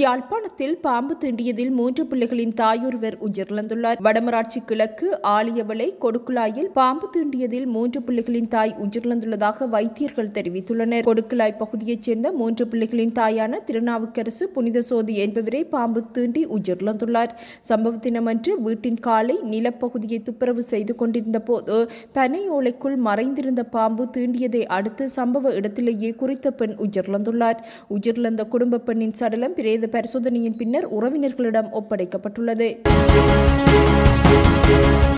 யாழ்ப்பாணத்தில் பாம்பு தீண்டியதில் மூன்று பிள்ளைகளின் தாயொருவர் உயிரிழந்துள்ளார் வடமராட்சி கிழக்கு ஆலியவளை கொடுக்குழாயில் பாம்பு தீண்டியதில் மூன்று பிள்ளைகளின் தாய் உயிரிழந்துள்ளதாக வைத்தியர்கள் தெரிவித்துள்ளனர் கொடுக்குழாய் பகுதியைச் சேர்ந்த மூன்று பிள்ளைகளின் தாயான திருநாவுக்கரசு புனித சோதி என்பவரை பாம்பு தீண்டி உயிரிழந்துள்ளார் சம்பவ தினமன்று வீட்டின் காலை நிலப்பகுதியை துப்புரவு செய்து கொண்டிருந்த போது பனை ஓலைக்குள் மறைந்திருந்த பாம்பு தீண்டியதை அடுத்து சம்பவ இடத்திலேயே குறித்த பெண் உயிரிழந்துள்ளார் உயிரிழந்த குடும்ப பெண்ணின் சடலம் பிரேத பரிசோதனையின் பின்னர் உறவினர்களிடம் ஒப்படைக்கப்பட்டுள்ளது